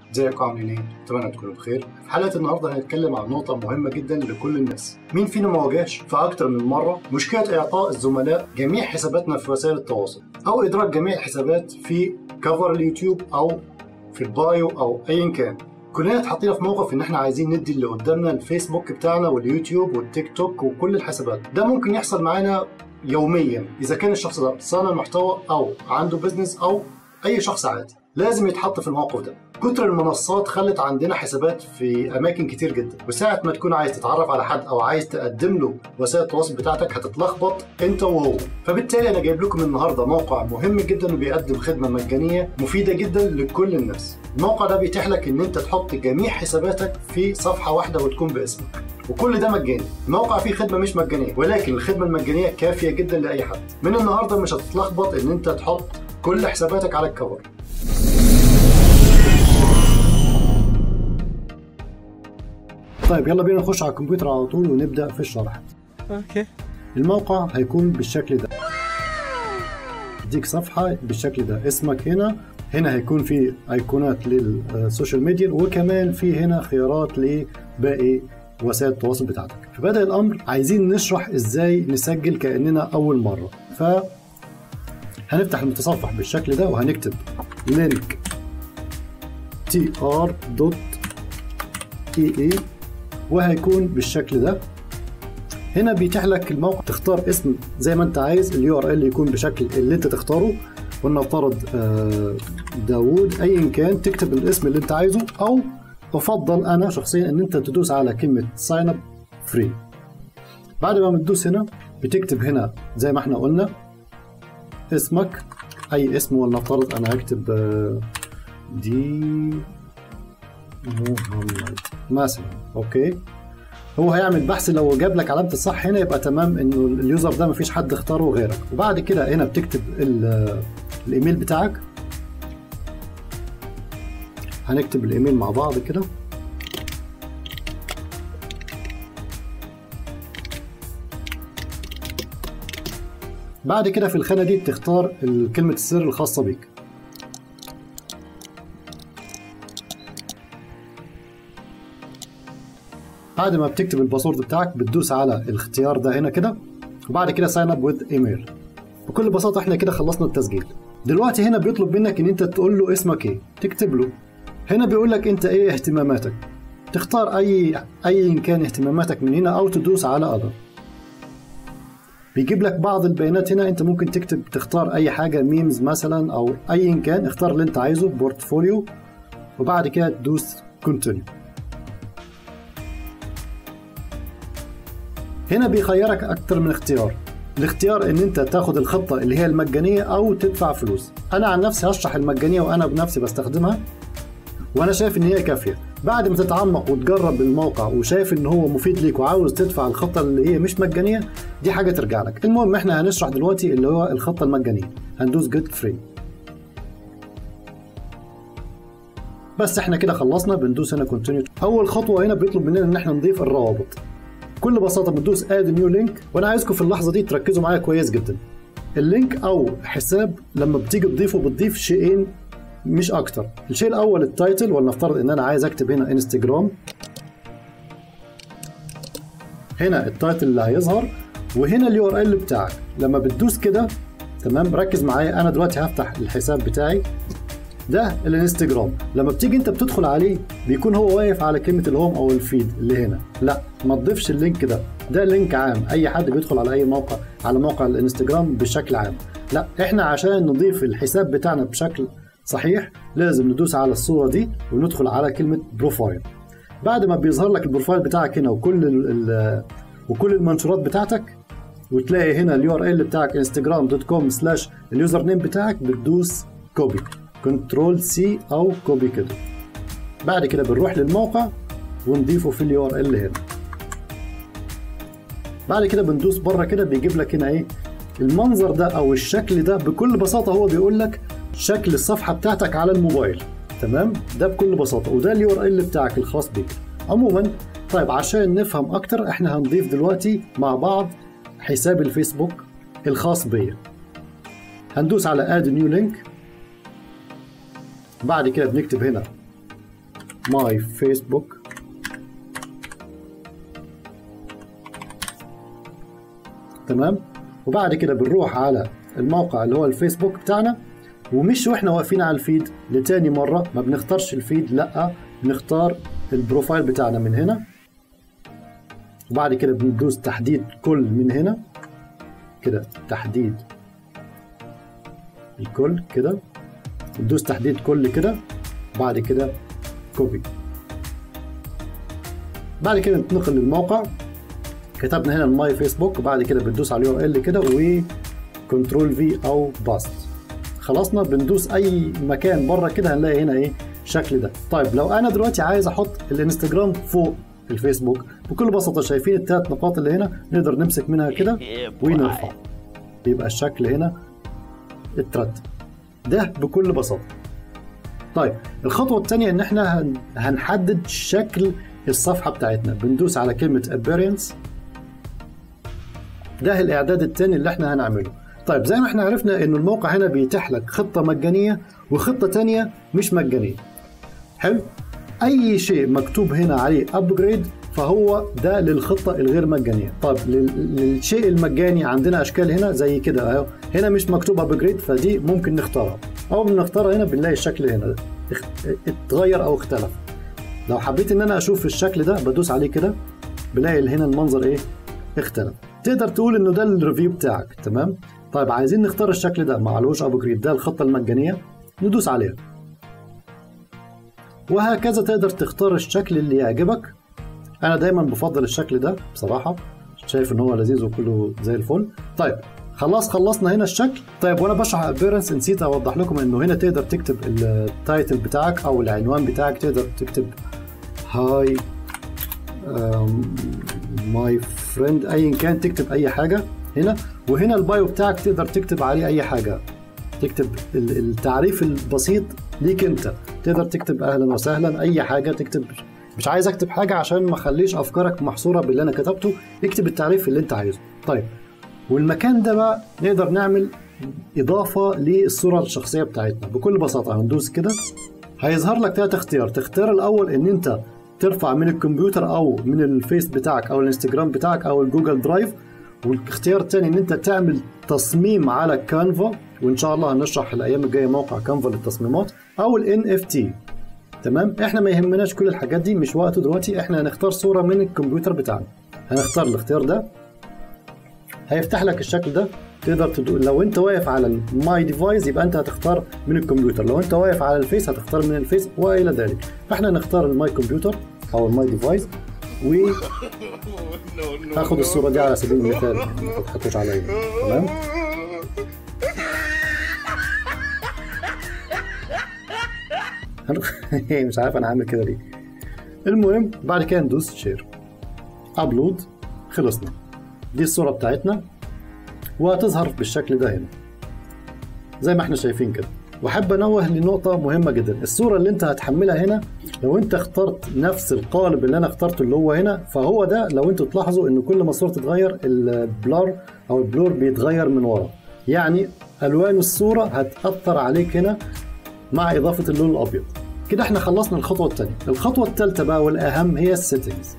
ازيكم عاملين ايه؟ اتمنى تكونوا بخير. في حلقه النهارده هنتكلم عن نقطه مهمه جدا لكل الناس. مين فينا ما واجهش في اكتر من مره مشكله اعطاء الزملاء جميع حساباتنا في وسائل التواصل او ادراك جميع الحسابات في كفر اليوتيوب او في البايو او ايا كان. كلنا اتحطينا في موقف ان احنا عايزين ندي اللي قدامنا الفيسبوك بتاعنا واليوتيوب والتيك توك وكل الحسابات. ده ممكن يحصل معانا يوميا اذا كان الشخص ده صانع محتوى او عنده بزنس او اي شخص عادي لازم يتحط في الموقف ده كتر المنصات خلت عندنا حسابات في اماكن كتير جدا وساعه ما تكون عايز تتعرف على حد او عايز تقدم له وسائل التواصل بتاعتك هتتلخبط انت وهو فبالتالي انا جايب لكم النهارده موقع مهم جدا وبيقدم خدمه مجانيه مفيده جدا لكل الناس الموقع ده بيتيح لك ان انت تحط جميع حساباتك في صفحه واحده وتكون باسمك وكل ده مجاني الموقع فيه خدمه مش مجانيه ولكن الخدمه المجانيه كافيه جدا لاي حد من النهارده مش هتتلخبط ان انت تحط كل حساباتك على الكفر طيب يلا بينا نخش على الكمبيوتر على طول ونبدا في الشرح اوكي الموقع هيكون بالشكل ده اديك صفحه بالشكل ده اسمك هنا هنا هيكون في ايقونات للسوشيال ميديا وكمان في هنا خيارات لباقي وسائل التواصل بتاعتك فبدأ الأمر عايزين نشرح إزاي نسجل كأننا أول مرة ف هنفتح المتصفح بالشكل ده وهنكتب لينك تي ار دوت اي اي وهيكون بالشكل ده هنا بيتيح لك الموقع تختار اسم زي ما انت عايز اليو ار ال يكون بشكل اللي انت تختاره ولنفترض داوود ايا كان تكتب الاسم اللي انت عايزه او افضل انا شخصيا ان انت تدوس على كلمه ساين اب فري بعد ما بتدوس هنا بتكتب هنا زي ما احنا قلنا اسمك اي اسم ولنفترض انا هكتب دي محمد مثلا اوكي هو هيعمل بحث لو جاب لك علامه الصح هنا يبقى تمام انه اليوزر ده مفيش حد اختاره غيرك وبعد كده هنا بتكتب الايميل بتاعك هنكتب الايميل مع بعض كده بعد كده في الخانه دي بتختار كلمه السر الخاصه بيك بعد ما بتكتب الباسورد بتاعك بتدوس على الاختيار ده هنا كده وبعد كده ساين اب وذ ايميل بكل بساطه احنا كده خلصنا التسجيل دلوقتي هنا بيطلب منك ان انت تقول له اسمك ايه تكتب له هنا بيقول لك انت ايه اهتماماتك تختار اي اي كان اهتماماتك من هنا او تدوس على اذر بيجيب لك بعض البيانات هنا انت ممكن تكتب تختار اي حاجه ميمز مثلا او اي كان اختار اللي انت عايزه بورتفوليو وبعد كده تدوس كونتينيو هنا بيخيرك اكتر من اختيار الاختيار ان انت تاخد الخطه اللي هي المجانيه او تدفع فلوس انا عن نفسي هشرح المجانيه وانا بنفسي بستخدمها وانا شايف ان هي كافيه بعد ما تتعمق وتجرب الموقع وشايف ان هو مفيد ليك وعاوز تدفع الخطه اللي هي مش مجانيه دي حاجه ترجع لك المهم احنا هنشرح دلوقتي اللي هو الخطه المجانيه هندوس جيت فري بس احنا كده خلصنا بندوس هنا كونتينيو اول خطوه هنا بيطلب مننا ان احنا نضيف الروابط بكل بساطه بندوس اد نيو لينك وانا عايزكم في اللحظه دي تركزوا معايا كويس جدا اللينك او حساب لما بتيجي تضيفه بتضيف شيئين مش اكتر الشيء الاول التايتل ولنفترض ان انا عايز اكتب هنا انستجرام هنا التايتل اللي هيظهر وهنا اليو ار ال بتاعك لما بتدوس كده تمام ركز معايا انا دلوقتي هفتح الحساب بتاعي ده الانستجرام لما بتيجي انت بتدخل عليه بيكون هو واقف على كلمه الهوم او الفيد اللي هنا لا ما تضيفش اللينك ده ده لينك عام اي حد بيدخل على اي موقع على موقع الانستجرام بشكل عام لا احنا عشان نضيف الحساب بتاعنا بشكل صحيح لازم ندوس على الصوره دي وندخل على كلمه بروفايل بعد ما بيظهر لك البروفايل بتاعك هنا وكل ال وكل المنشورات بتاعتك وتلاقي هنا اليو ار ال بتاعك انستجرام دوت كوم سلاش اليوزر نيم بتاعك بتدوس كوبي كنترول سي او كوبي كده بعد كده بنروح للموقع ونضيفه في اليو ار ال هنا بعد كده بندوس بره كده بيجيب لك هنا ايه المنظر ده او الشكل ده بكل بساطه هو بيقول لك شكل الصفحه بتاعتك على الموبايل تمام ده بكل بساطه وده اليو ار ال بتاعك الخاص بيك عموما طيب عشان نفهم اكتر احنا هنضيف دلوقتي مع بعض حساب الفيسبوك الخاص بيا هندوس على اد نيو لينك بعد كده بنكتب هنا ماي فيسبوك تمام وبعد كده بنروح على الموقع اللي هو الفيسبوك بتاعنا ومش واحنا واقفين على الفيد لتاني مرة ما بنختارش الفيد لا بنختار البروفايل بتاعنا من هنا وبعد كده بندوس تحديد كل من هنا كده تحديد الكل كده ندوس تحديد كل كده بعد كده كوبي بعد كده نتنقل للموقع كتبنا هنا الماي فيسبوك وبعد كده بندوس على اليو ار ال كده و كنترول في او باست خلصنا بندوس اي مكان بره كده هنلاقي هنا ايه الشكل ده طيب لو انا دلوقتي عايز احط الانستجرام فوق الفيسبوك بكل بساطه شايفين الثلاث نقاط اللي هنا نقدر نمسك منها كده ونرفع يبقى الشكل هنا اترتب ده بكل بساطه طيب الخطوه الثانيه ان احنا هن- هنحدد شكل الصفحه بتاعتنا بندوس على كلمه appearance ده الاعداد الثاني اللي احنا هنعمله طيب زي ما احنا عرفنا ان الموقع هنا بيتيح لك خطه مجانيه وخطه تانية مش مجانيه حلو اي شيء مكتوب هنا عليه ابجريد فهو ده للخطه الغير مجانيه طب لل- للشيء المجاني عندنا اشكال هنا زي كده اهو هنا مش مكتوب ابجريد فدي ممكن نختارها اول ما نختارها هنا بنلاقي الشكل هنا اخ- اتغير او اختلف لو حبيت ان انا اشوف الشكل ده بدوس عليه كده بلاقي هنا المنظر ايه اختلف تقدر تقول انه ده الريفيو بتاعك تمام طيب عايزين نختار الشكل ده معلوش ابجريد ده الخطه المجانيه ندوس عليها وهكذا تقدر تختار الشكل اللي يعجبك انا دايما بفضل الشكل ده بصراحه شايف ان هو لذيذ وكله زي الفل طيب خلاص خلصنا هنا الشكل طيب وانا بشرح ابيرنس نسيت اوضح لكم انه هنا تقدر تكتب التايتل بتاعك او العنوان بتاعك تقدر تكتب هاي ماي فريند ايا كان تكتب اي حاجه هنا وهنا البايو بتاعك تقدر تكتب عليه اي حاجه تكتب ال- التعريف البسيط ليك انت تقدر تكتب اهلا وسهلا اي حاجه تكتب مش عايز اكتب حاجه عشان ما اخليش افكارك محصوره باللي انا كتبته اكتب التعريف اللي انت عايزه طيب والمكان ده بقى نقدر نعمل اضافه للصوره الشخصيه بتاعتنا بكل بساطه هندوس كده هيظهر لك ثلاث اختيار تختار الاول ان انت ترفع من الكمبيوتر او من الفيس بتاعك او الانستجرام بتاعك او الجوجل درايف والاختيار الثاني ان انت تعمل تصميم على كانفا وان شاء الله هنشرح الايام الجايه موقع كانفا للتصميمات او الان اف تي تمام احنا ما يهمناش كل الحاجات دي مش وقته دلوقتي احنا هنختار صوره من الكمبيوتر بتاعنا هنختار الاختيار ده هيفتح لك الشكل ده تقدر تدو... لو انت واقف على الماي ديفايس يبقى انت هتختار من الكمبيوتر لو انت واقف على الفيس هتختار من الفيس والى ذلك فاحنا نختار الماي كمبيوتر او الماي ديفايس و هاخد الصوره دي على سبيل المثال ما تضحكوش عليا تمام مش عارف انا عامل كده ليه المهم بعد كده ندوس شير ابلود خلصنا دي الصوره بتاعتنا وهتظهر بالشكل ده هنا زي ما احنا شايفين كده واحب انوه لنقطة مهمة جدا الصورة اللي انت هتحملها هنا لو انت اخترت نفس القالب اللي انا اخترته اللي هو هنا فهو ده لو انتوا تلاحظوا ان كل ما الصورة تتغير البلار او البلور بيتغير من ورا يعني الوان الصورة هتأثر عليك هنا مع اضافة اللون الابيض كده احنا خلصنا الخطوة الثانية الخطوة الثالثة بقى والاهم هي السيتنجز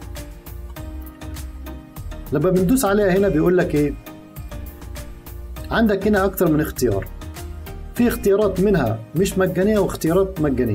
لما بندوس عليها هنا بيقول لك ايه عندك هنا اكتر من اختيار في اختيارات منها مش مجانيه واختيارات مجانيه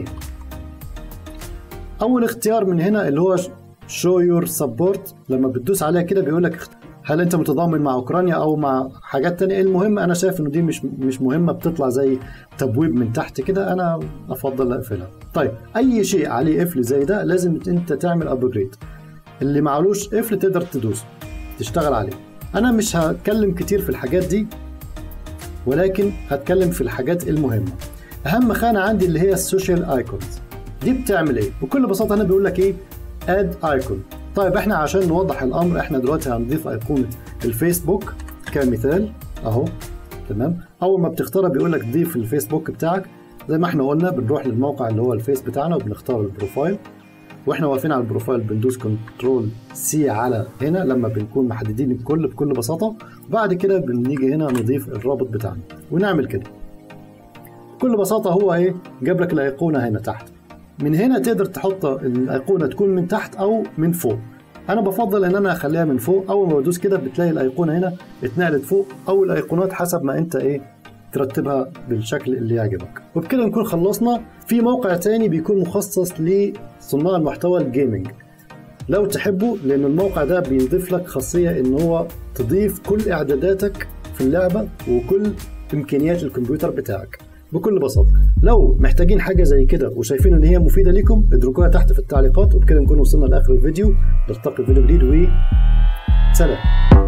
اول اختيار من هنا اللي هو شو يور سبورت لما بتدوس عليها كده بيقول لك هل انت متضامن مع اوكرانيا او مع حاجات تانية المهم انا شايف انه دي مش مش مهمه بتطلع زي تبويب من تحت كده انا افضل اقفلها طيب اي شيء عليه قفل زي ده لازم انت تعمل ابجريد اللي معلوش قفل تقدر تدوس تشتغل عليه انا مش هتكلم كتير في الحاجات دي ولكن هتكلم في الحاجات المهمه اهم خانه عندي اللي هي السوشيال ايكونز دي بتعمل ايه بكل بساطه هنا بيقول لك ايه اد ايكون طيب احنا عشان نوضح الامر احنا دلوقتي هنضيف ايقونه الفيسبوك كمثال اهو تمام اول ما بتختارها بيقول لك ضيف الفيسبوك بتاعك زي ما احنا قلنا بنروح للموقع اللي هو الفيس بتاعنا وبنختار البروفايل واحنا واقفين على البروفايل بندوس كنترول سي على هنا لما بنكون محددين الكل بكل بساطه وبعد كده بنيجي هنا نضيف الرابط بتاعنا ونعمل كده بكل بساطه هو ايه جاب لك الايقونه هنا تحت من هنا تقدر تحط الايقونه تكون من تحت او من فوق انا بفضل ان انا اخليها من فوق اول ما بدوس كده بتلاقي الايقونه هنا اتنقلت فوق او الايقونات حسب ما انت ايه ترتبها بالشكل اللي يعجبك وبكده نكون خلصنا في موقع تاني بيكون مخصص لصناع المحتوى الجيمنج لو تحبه لان الموقع ده بيضيف لك خاصيه ان هو تضيف كل اعداداتك في اللعبه وكل امكانيات الكمبيوتر بتاعك بكل بساطه لو محتاجين حاجه زي كده وشايفين ان هي مفيده ليكم اتركوها تحت في التعليقات وبكده نكون وصلنا لاخر الفيديو نلتقي في فيديو جديد و سلام